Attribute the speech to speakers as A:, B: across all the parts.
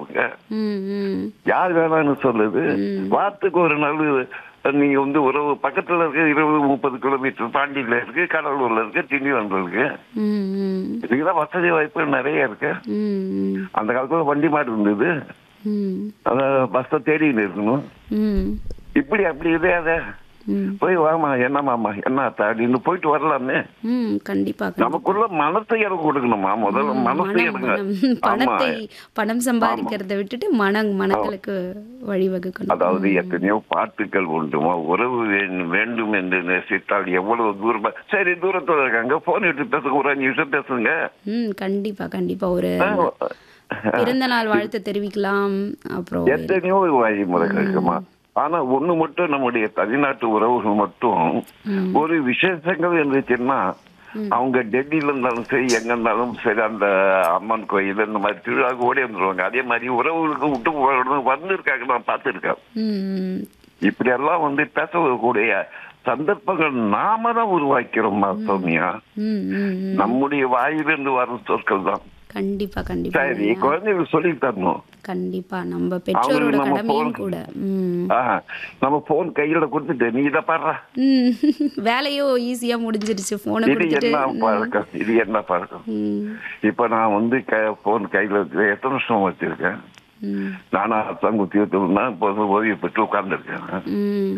A: சொல்லுவாங்க
B: ம் ம்
A: யார் வேணாம்னு சொல்லுது வாரத்துக்கு ஒரு நாள் நீங்க வந்து உறவு பக்கத்துல இருக்க இருபது முப்பது கிலோமீட்டர் பாண்டியில இருக்கு கடலூர்ல இருக்கு திண்டிவனம்ல இருக்கு
B: ம் ம்
A: இதுக்கெல்லாம் வசதி வாய்ப்பு நிறைய இருக்கு
B: ம் ம்
A: அந்த காலத்துல வண்டி மாடு இருந்தது
B: ம்
A: அத பஸ்ஸை தேடிட்டு இருக்கணும்
B: ம்
A: இப்படி அப்படி இதே அதை
B: ம்
A: போய் வாமா என்ன மாமா என்ன அத்தா அப்படின்னு போயிட்டு வரலாமே
B: ம் கண்டிப்பா கண்டிப்பா.
A: நமக்குள்ள மனத்தை இடம் கொடுக்கணுமா முதல்ல மனசை
B: மனம்
A: எடுங்க
B: மனம்
A: ஆமா
B: பணத்தை பணம் சம்பாதிக்கிறதை விட்டுட்டு மனம் மனங்களுக்கு வழிவகுக்கணும்
A: அதாவது எத்தனையோ பாட்டுகள் உண்டுமா உறவு வேண்டும் வேண்டும் என்று நேசித்தால் எவ்வளவு தூரமா சரி தூரத்துல இருக்காங்க போன் எடுத்து பேசுங்க ஒரு அஞ்சு நிமிஷம் பேசுங்க
B: ம் கண்டிப்பா கண்டிப்பா ஒரு
A: ஆ,
B: பிறந்த நாள் வாழ்த்து தெரிவிக்கலாம் அப்புறம்
A: எத்தனையோ வழிமுறைகள் இருக்குமா ஆனா ஒண்ணு மட்டும் நம்முடைய தனிநாட்டு உறவுகள் மட்டும் ஒரு விசேஷங்கள் இருந்துச்சுன்னா அவங்க டெல்லியில இருந்தாலும் சரி எங்க இருந்தாலும் சரி அந்த அம்மன் கோயில் இந்த மாதிரி திருவிழாவுக்கு ஓடி வந்துருவாங்க அதே மாதிரி உறவுகளுக்கு விட்டு போகணும் வந்திருக்காங்க நான் பார்த்துருக்கேன்
B: ம் ம்
A: இப்படி எல்லாம் வந்து பேசக்கூடிய சந்தர்ப்பங்கள் நாம தான் உருவாக்கிறோம் சௌமியா
B: ம் ம் ம்.
A: நம்முடைய வாயிலிருந்து வரும் சொற்கள் தான்
B: கண்டிப்பா கண்டிப்பா
A: சரி குழந்தைகளுக்கு சொல்லி தரணும்
B: கண்டிப்பா நம்ம பெற்றோரோட
A: நம்ம
B: கடமையும்
A: போன்
B: கூட ம்
A: ஆஹ், நம்ம போன் கையில கொடுத்துட்டு நீ இதை பாடுற
B: ம் வேலையோ ஈஸியா முடிஞ்சிருச்சு போனை
A: இது
B: கொடுத்துட்டு
A: என்ன பழக்கம் இது என்ன பழக்கம்
B: ம்
A: இப்ப நான் வந்து போன் கையில வச்சு எத்தனை வருஷம் வச்சிருக்கேன்
B: ம்
A: நானா அர்த்தம் குத்தி வச்சோம்னா இப்போ வந்து ஓய்வு பெற்று உட்கார்ந்துருக்கேன்
B: ம்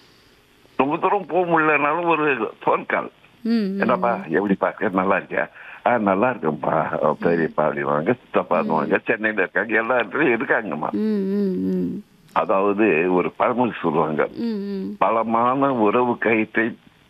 A: ரொம்ப தூரம் போக முடியலனாலும் ஒரு போன் கால்
B: ம்
A: என்னப்பா எப்படி பார்க்க நல்லா இருக்கியா ஆ நல்லா இருக்கேன்ப்பா பெரியப்பா அப்படிவாங்க சித்தப்பாடுவாங்க சென்னையில இருக்காங்க எல்லா இடத்துலயும் இருக்காங்கம்மா
B: ம் ம் ம்
A: அதாவது ஒரு பழமொழி சொல்லுவாங்க
B: ம் ம்
A: பலமான உறவு கயிற்றை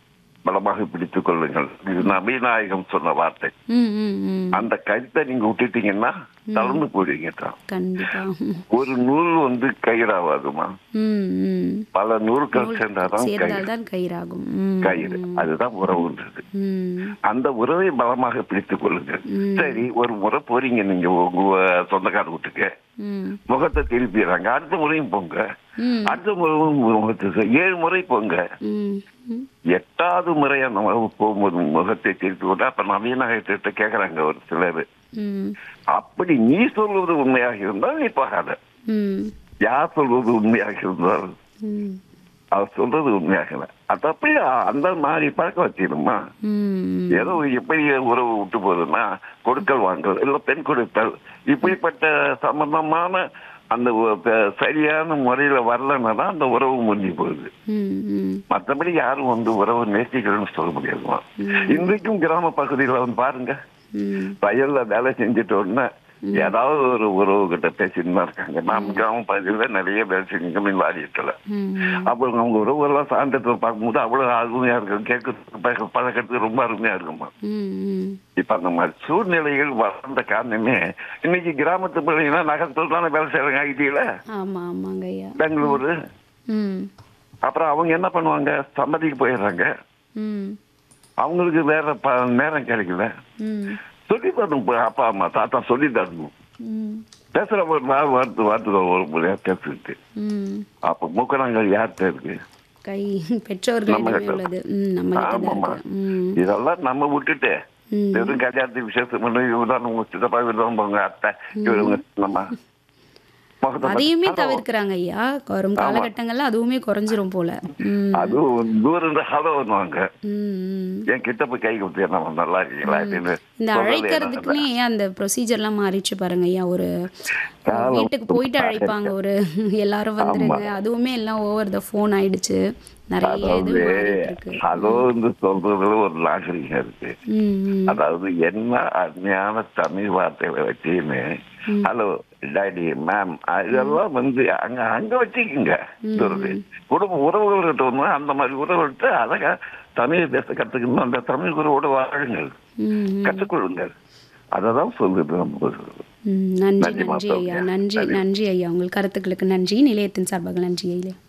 A: பலமாக பிடித்துக் கொள்ளுங்கள் இது நபிநாயகம் சொன்ன வார்த்தை
B: ம் ம் ம்
A: அந்த கயிற்றை நீங்க விட்டுட்டீங்கன்னா தளர்ந்து போயிடுவீங்க தான்.
B: கண்டிப்பா
A: ஒரு நூல் வந்து கயிறாவாதுமா
B: ம் ம்
A: பல நூல்கள் சேர்ந்தாதான் கயிறு
B: சேர்ந்தால்தான் கயிறாகும் ம்
A: கயிறு அதுதான் உறவுன்றது
B: ம்
A: அந்த உறவை பலமாக பிடித்துக் கொள்ளுங்கள் சரி ஒரு முறை போறீங்க நீங்க உங்க சொந்தக்கார வீட்டுக்கு
B: ம்
A: முகத்தை திருப்பிடுறாங்க அடுத்த முறையும் போங்க
B: ம்
A: அடுத்த முறையும் முகத்துக்கு ஏழு முறை போங்க
B: ம் ம்
A: எட்டாவது முறையா நம்ம போகும்போது முகத்தை திருப்பி விட்டா அப்ப நவீனகிட்ட கேக்குறாங்க ஒரு சிலர்
B: ம்
A: அப்படி நீ சொல்வது உண்மையாக இருந்தால் நீ போகாத
B: ம்
A: யார் சொல்வது உண்மையாக இருந்தால்
B: ம்
A: அவர் சொல்றது உண்மையாக அது அப்படி அந்த மாதிரி பழக்கம் வச்சிருமா
B: ம்
A: ஏதோ எப்படி உறவு விட்டு போகுதுன்னா கொடுக்கல் வாங்கல் இல்ல பெண் கொடுத்தல் இப்படிப்பட்ட சம்பந்தமான அந்த ஒ- ப- சரியான முறையில வரலன்னா தான் அந்த உறவு முடிஞ்சு போகுது
B: ம் ம்
A: மற்றபடி யாரும் வந்து உறவு நேசிக்கணும்னு சொல்ல முடியாதுமா இன்றைக்கும் கிராம பகுதியில வந்து பாருங்க
B: ம்
A: வயல்ல வேலை செஞ்சுட்டு உடனே ஏதாவது ஒரு உறவு கிட்ட பேசிட்டு தான் இருக்காங்க நாம் கிராம பகுதியில நிறைய வேலை செஞ்சு விளையாடிட்டுல
B: ம்
A: அப்போ அவங்க உறவுகள்லாம் சான்றத்தை பார்க்கும்போது அவ்வளவு அருமையா இருக்கும் கேட்க பழக்கத்துக்கு ரொம்ப அருமையா இருக்குமா
B: ம் ம்
A: இப்ப அந்த மாதிரி சூழ்நிலைகள் வளர்ந்த காரணமே இன்னைக்கு கிராமத்து பிள்ளைங்கன்னா நகரத்துல தானே வேலை செய்யறாங்க ஐடியில
B: ஆமா ஆமாங்க ஐயா
A: பெங்களூரு
B: ம்
A: அப்புறம் அவங்க என்ன பண்ணுவாங்க சம்மதிக்கு போயிடுறாங்க
B: ம்
A: அவங்களுக்கு வேற ப- நேரம் கிடைக்கல
B: ம்
A: சொல்லி தரணும் இப்ப அப்பா அம்மா தாத்தா சொல்லி தரணும்
B: ம்
A: பேசுற ஒரு நாள் வார்த்தை வார்த்தை ஒரு முறையா பேசிட்டு
B: ம்
A: அப்ப மூக்கணாங்கல் யார்கிட்ட இருக்கு
B: கை பெற்றோர்களிடமே
A: கிட்ட.
B: உள்ளது ம் நம்ம கிட்ட தான்
A: ஆமாம்மா
B: இருக்கு ம்
A: இதெல்லாம் நம்ம விட்டுட்டு
B: ம்
A: வெறும் கல்யாணத்து விசேஷம் பண்ணி இவர்தான் உங்க சித்தப்பா இவர்தான் உங்க அத்தை இவருங்க நம்ம முகத்தை
B: அதையுமே
A: பார்த்து-
B: தவிர்க்கிறாங்க ஐயா வரும் காலகட்டங்கள்ல அதுவுமே குறைஞ்சிரும் போல ம்
A: அதுவும் தூரம் ஹலோ வருவாங்க
B: ம் ம்
A: என் கிட்ட போய் கை கொடுத்து நம்ம நல்லா இருக்கீங்களா அப்படின்னு
B: இந்த
A: சொல்லவே
B: அழைக்கிறதுக்குன்னே அந்த ப்ரொசீஜர்லாம் மாறிடுச்சு பாருங்க ஐயா ஒரு
A: காலம்
B: வீட்டுக்கு போயிட்டு அழைப்பாங்க ஒரு எல்லாரும் வந்துருங்க அதுவுமே எல்லாம் ஓவர் த ஃபோன் ஆயிடுச்சு நிறைய இது
A: அதாவது
B: மாறிட்டு இருக்கு
A: ஹலோன்னு சொல்றதுல ஒரு நாகரிகம் இருக்கு
B: ம் ம்
A: அதாவது என்ன அருமையான தமிழ் வார்த்தைகளை வச்சுன்னு ஹலோ டாடி மேம் இதெல்லாம் வந்து அங்க அங்க வச்சுக்கோங்க சொல்றது குடும்ப உறவுகள்கிட்ட ஒண்ணு அந்த மாதிரி உறவுகள்கிட்ட அழகா தமிழ் பேச கத்துக்கணும் அந்த தமிழ் உறவோட வாழுங்கள்
B: ம் ம்
A: கற்றுக்கொள்ளுங்கள் அததான் சொல்லுது நம்ம
B: ம், நன்றி
A: நன்றி,
B: நன்றி ஐயா
A: மாத்தவங்க.
B: நன்றி நன்றி ஐயா உங்கள் கருத்துக்களுக்கு நன்றி நிலையத்தின் சார்பாக நன்றி ஐயா